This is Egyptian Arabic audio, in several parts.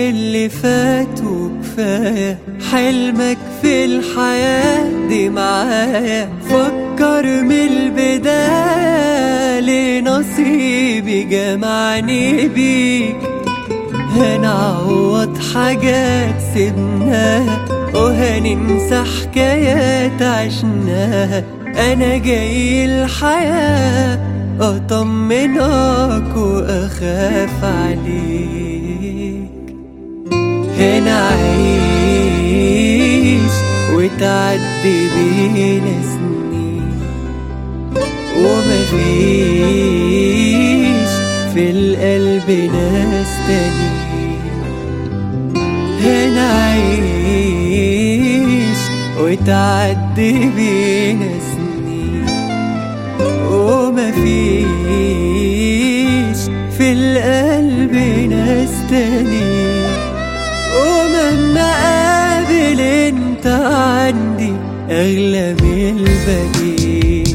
اللي فات وكفاية حلمك في الحياة دي معايا فكر من البداية لنصيبي جمعني بيك هنعوض حاجات سيبناها وهننسى حكايات عشناها انا جاي الحياة اطمنك واخاف عليك هنا عيش وتعدي بينا سنين ومفيش في القلب ناس تانيين هنا عيش وتعدي بينا سنين ومفيش في القلب ناس تانيين ومهما قابل انت عندي اغلى من الباقيين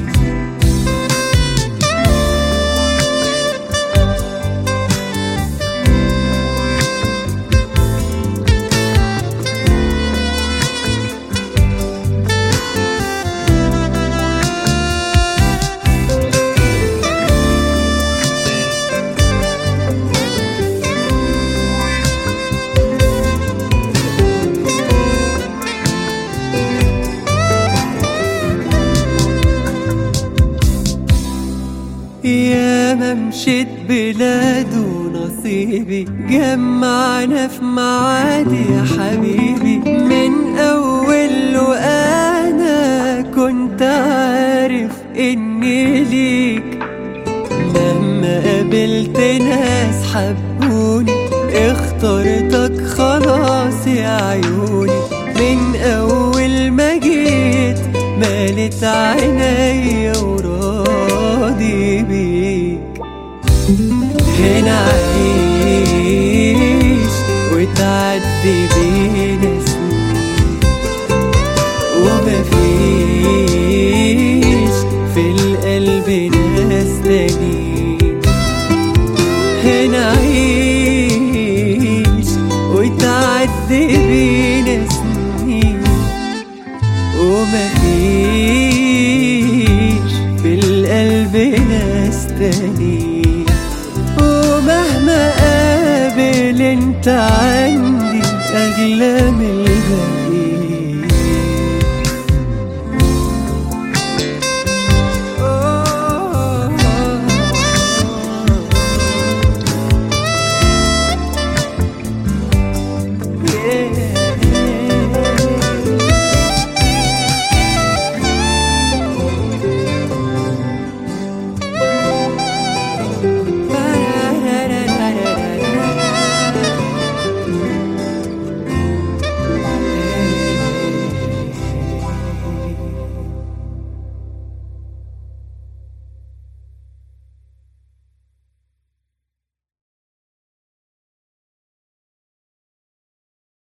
يا ما مشيت بلاد ونصيبي جمعنا في معادي يا حبيبي من اول وانا كنت عارف اني ليك لما قابلت ناس حبوني اخترتك خلاص يا عيوني من اول ما جيت مالت عينيا وراضي بيك هنا عيش وتعدي بينا سنين ومفيش في القلب ناس تانيين هنا عيش وتعدي بينا سنين ومفيش في القلب ناس تانيين ومهما قابل انت عندي اغلى من